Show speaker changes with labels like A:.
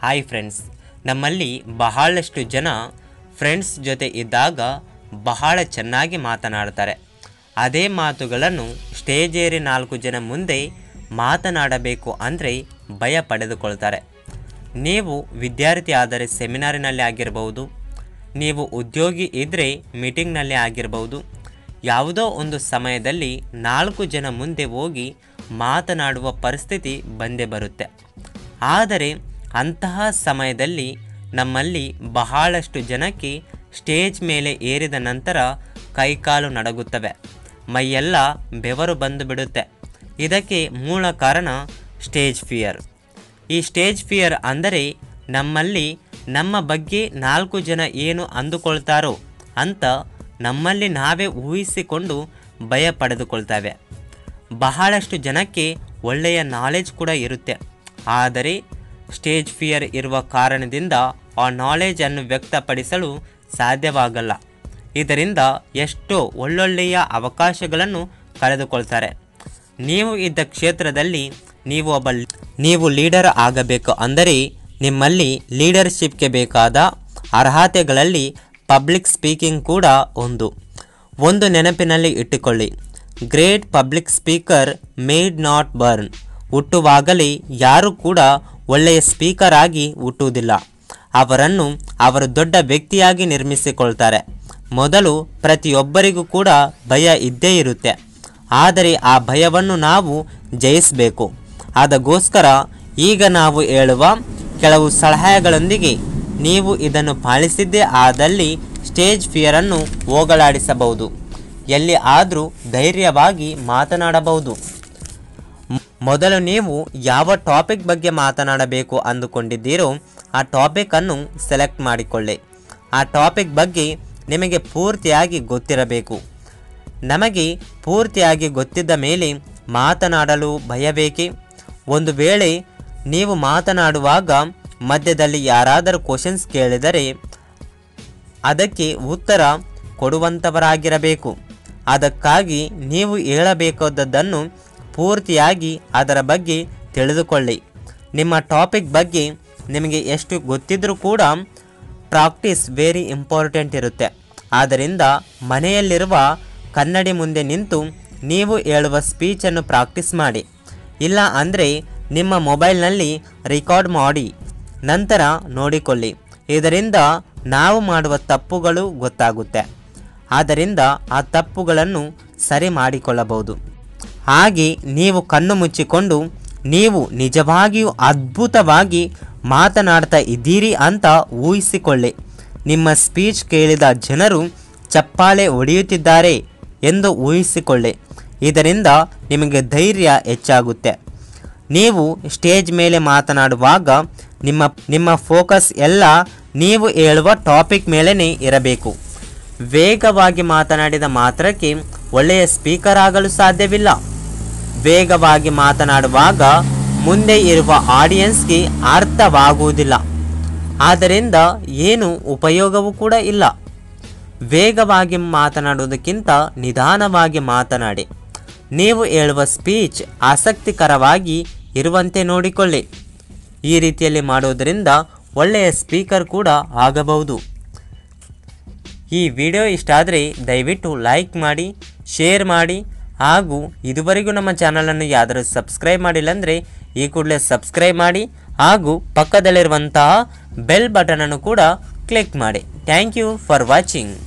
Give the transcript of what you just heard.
A: hi friends ನಮ್ಮಲ್ಲಿ ಬಹಳಷ್ಟು ಜನ ಫ್ರೆಂಡ್ಸ್ ಜೊತೆ ಇದ್ದಾಗ ಬಹಳ ಚೆನ್ನಾಗಿ ಮಾತನಾಡ್ತಾರೆ ಅದೇ ಮಾತುಗಳನ್ನು ಸ್ಟೇಜ್ ಏರಿ ನಾಲ್ಕು ಜನ ಮುಂದೆ ಮಾತನಾಡಬೇಕು ಅಂದರೆ ಭಯ ಪಡೆದುಕೊಳ್ತಾರೆ ನೀವು ವಿದ್ಯಾರ್ಥಿ ಆದರೆ ಸೆಮಿನಾರಿನಲ್ಲಿ ಆಗಿರಬಹುದು ನೀವು ಉದ್ಯೋಗಿ ಇದ್ದರೆ ಮೀಟಿಂಗ್ನಲ್ಲಿ ಆಗಿರಬಹುದು ಯಾವುದೋ ಒಂದು ಸಮಯದಲ್ಲಿ ನಾಲ್ಕು ಜನ ಮುಂದೆ ಹೋಗಿ ಮಾತನಾಡುವ ಪರಿಸ್ಥಿತಿ ಬಂದೇ ಬರುತ್ತೆ ಆದರೆ ಅಂತಹ ಸಮಯದಲ್ಲಿ ನಮ್ಮಲ್ಲಿ ಬಹಳಷ್ಟು ಜನಕ್ಕೆ ಸ್ಟೇಜ್ ಮೇಲೆ ಏರಿದ ನಂತರ ಕೈಕಾಲು ನಡಗುತ್ತವೆ ಮೈಯೆಲ್ಲ ಬೆವರು ಬಂದು ಬಿಡುತ್ತೆ ಇದಕ್ಕೆ ಮೂಲ ಕಾರಣ ಸ್ಟೇಜ್ ಫಿಯರ್ ಈ ಸ್ಟೇಜ್ ಫಿಯರ್ ಅಂದರೆ ನಮ್ಮಲ್ಲಿ ನಮ್ಮ ಬಗ್ಗೆ ನಾಲ್ಕು ಜನ ಏನು ಅಂದುಕೊಳ್ತಾರೋ ಅಂತ ನಮ್ಮಲ್ಲಿ ನಾವೇ ಊಹಿಸಿಕೊಂಡು ಭಯ ಪಡೆದುಕೊಳ್ತೇವೆ ಬಹಳಷ್ಟು ಜನಕ್ಕೆ ಒಳ್ಳೆಯ ನಾಲೆಜ್ ಕೂಡ ಇರುತ್ತೆ ಆದರೆ ಸ್ಟೇಜ್ ಫಿಯರ್ ಇರುವ ಕಾರಣದಿಂದ ಆ ನಾಲೆಜನ್ನು ವ್ಯಕ್ತಪಡಿಸಲು ಸಾಧ್ಯವಾಗಲ್ಲ ಇದರಿಂದ ಎಷ್ಟೋ ಒಳ್ಳೊಳ್ಳೆಯ ಅವಕಾಶಗಳನ್ನು ಕಳೆದುಕೊಳ್ತಾರೆ ನೀವು ಇದ್ದ ಕ್ಷೇತ್ರದಲ್ಲಿ ನೀವು ಒಬ್ಬ ನೀವು ಲೀಡರ್ ಆಗಬೇಕು ಅಂದರೆ ನಿಮ್ಮಲ್ಲಿ ಲೀಡರ್ಶಿಪ್ಗೆ ಬೇಕಾದ ಅರ್ಹತೆಗಳಲ್ಲಿ ಪಬ್ಲಿಕ್ ಸ್ಪೀಕಿಂಗ್ ಕೂಡ ಒಂದು ಒಂದು ನೆನಪಿನಲ್ಲಿ ಇಟ್ಟುಕೊಳ್ಳಿ great public speaker made not born ಹುಟ್ಟುವಾಗಲೇ ಯಾರೂ ಕೂಡ ಒಳ್ಳೆಯ ಸ್ಪೀಕರ್ ಆಗಿ ಹುಟ್ಟುವುದಿಲ್ಲ ಅವರನ್ನು ಅವರು ದೊಡ್ಡ ವ್ಯಕ್ತಿಯಾಗಿ ನಿರ್ಮಿಸಿಕೊಳ್ತಾರೆ ಮೊದಲು ಪ್ರತಿಯೊಬ್ಬರಿಗೂ ಕೂಡ ಭಯ ಇದ್ದೇ ಇರುತ್ತೆ ಆದರೆ ಆ ಭಯವನ್ನು ನಾವು ಜಯಿಸಬೇಕು ಅದಕ್ಕೋಸ್ಕರ ಈಗ ನಾವು ಹೇಳುವ ಕೆಲವು ಸಲಹೆಗಳೊಂದಿಗೆ ನೀವು ಇದನ್ನು ಪಾಲಿಸಿದ್ದೇ ಆದಲ್ಲಿ ಸ್ಟೇಜ್ ಫಿಯರನ್ನು ಹೋಗಲಾಡಿಸಬಹುದು ಎಲ್ಲಿ ಆದರೂ ಧೈರ್ಯವಾಗಿ ಮಾತನಾಡಬಹುದು ಮ್- ಮೊದಲು ನೀವು ಯಾವ ಟಾಪಿಕ್ ಬಗ್ಗೆ ಮಾತನಾಡಬೇಕು ಅಂದುಕೊಂಡಿದ್ದೀರೋ ಆ ಟಾಪಿಕನ್ನು ಸೆಲೆಕ್ಟ್ ಮಾಡಿಕೊಳ್ಳಿ ಆ ಟಾಪಿಕ್ ಬಗ್ಗೆ ನಿಮಗೆ ಪೂರ್ತಿಯಾಗಿ ಗೊತ್ತಿರಬೇಕು ನಮಗೆ ಪೂರ್ತಿಯಾಗಿ ಗೊತ್ತಿದ್ದ ಮೇಲೆ ಮಾತನಾಡಲು ಭಯಬೇಕೆ ಒಂದು ವೇಳೆ ನೀವು ಮಾತನಾಡುವಾಗ ಮಧ್ಯದಲ್ಲಿ ಯಾರಾದರೂ ಕ್ವಶನ್ಸ್ ಕೇಳಿದರೆ ಅದಕ್ಕೆ ಉತ್ತರ ಕೊಡುವಂಥವರಾಗಿರಬೇಕು ಅದಕ್ಕಾಗಿ ನೀವು ಹೇಳಬೇಕಾದದ್ದನ್ನು ಪೂರ್ತಿಯಾಗಿ ಅದರ ಬಗ್ಗೆ ತಿಳಿದುಕೊಳ್ಳಿ ನಿಮ್ಮ ಟಾಪಿಕ್ ಬಗ್ಗೆ ನಿಮಗೆ ಎಷ್ಟು ಗೊತ್ತಿದ್ರೂ ಕೂಡ ಪ್ರಾಕ್ಟೀಸ್ ವೆರಿ ಇಂಪಾರ್ಟೆಂಟ್ ಇರುತ್ತೆ ಆದ್ದರಿಂದ ಮನೆಯಲ್ಲಿರುವ ಕನ್ನಡಿ ಮುಂದೆ ನಿಂತು ನೀವು ಹೇಳುವ ಸ್ಪೀಚನ್ನು ಪ್ರಾಕ್ಟೀಸ್ ಮಾಡಿ ಇಲ್ಲ ಅಂದರೆ ನಿಮ್ಮ ಮೊಬೈಲ್ನಲ್ಲಿ ರೆಕಾರ್ಡ್ ಮಾಡಿ ನಂತರ ನೋಡಿಕೊಳ್ಳಿ ಇದರಿಂದ ನಾವು ಮಾಡುವ ತಪ್ಪುಗಳು ಗೊತ್ತಾಗುತ್ತೆ ಆದ್ದರಿಂದ ಆ ತಪ್ಪುಗಳನ್ನು ಸರಿ ಮಾಡಿಕೊಳ್ಳಬಹುದು ಹಾಗೆ ನೀವು ಕಣ್ಣು ಮುಚ್ಚಿಕೊಂಡು ನೀವು ನಿಜವಾಗಿಯೂ ಅದ್ಭುತವಾಗಿ ಮಾತನಾಡ್ತಾ ಇದ್ದೀರಿ ಅಂತ ಊಹಿಸಿಕೊಳ್ಳಿ ನಿಮ್ಮ ಸ್ಪೀಚ್ ಕೇಳಿದ ಜನರು ಚಪ್ಪಾಳೆ ಹೊಡೆಯುತ್ತಿದ್ದಾರೆ ಎಂದು ಊಹಿಸಿಕೊಳ್ಳಿ ಇದರಿಂದ ನಿಮಗೆ ಧೈರ್ಯ ಹೆಚ್ಚಾಗುತ್ತೆ ನೀವು ಸ್ಟೇಜ್ ಮೇಲೆ ಮಾತನಾಡುವಾಗ ನಿಮ್ಮ ನಿಮ್ಮ ಫೋಕಸ್ ಎಲ್ಲ ನೀವು ಹೇಳುವ ಟಾಪಿಕ್ ಮೇಲೇ ಇರಬೇಕು ವೇಗವಾಗಿ ಮಾತನಾಡಿದ ಮಾತ್ರಕ್ಕೆ ಒಳ್ಳೆಯ ಸ್ಪೀಕರ್ ಆಗಲು ಸಾಧ್ಯವಿಲ್ಲ ವೇಗವಾಗಿ ಮಾತನಾಡುವಾಗ ಮುಂದೆ ಇರುವ ಆಡಿಯನ್ಸ್ಗೆ ಅರ್ಥವಾಗುವುದಿಲ್ಲ ಆದ್ದರಿಂದ ಏನು ಉಪಯೋಗವೂ ಕೂಡ ಇಲ್ಲ ವೇಗವಾಗಿ ಮಾತನಾಡುವುದಕ್ಕಿಂತ ನಿಧಾನವಾಗಿ ಮಾತನಾಡಿ ನೀವು ಹೇಳುವ ಸ್ಪೀಚ್ ಆಸಕ್ತಿಕರವಾಗಿ ಇರುವಂತೆ ನೋಡಿಕೊಳ್ಳಿ ಈ ರೀತಿಯಲ್ಲಿ ಮಾಡುವುದರಿಂದ ಒಳ್ಳೆಯ ಸ್ಪೀಕರ್ ಕೂಡ ಆಗಬಹುದು ಈ ವಿಡಿಯೋ ಇಷ್ಟ ಆದರೆ ದಯವಿಟ್ಟು ಲೈಕ್ ಮಾಡಿ ಶೇರ್ ಮಾಡಿ ಹಾಗೂ ಇದುವರೆಗೂ ನಮ್ಮ ಚಾನಲನ್ನು ಯಾದರೂ ಸಬ್ಸ್ಕ್ರೈಬ್ ಮಾಡಿಲ್ಲ ಅಂದರೆ ಈ ಕೂಡಲೇ ಸಬ್ಸ್ಕ್ರೈಬ್ ಮಾಡಿ ಹಾಗೂ ಪಕ್ಕದಲ್ಲಿರುವಂತಹ ಬೆಲ್ ಬಟನನ್ನು ಕೂಡ ಕ್ಲಿಕ್ ಮಾಡಿ ಥ್ಯಾಂಕ್ ಯು ಫಾರ್ ವಾಚಿಂಗ್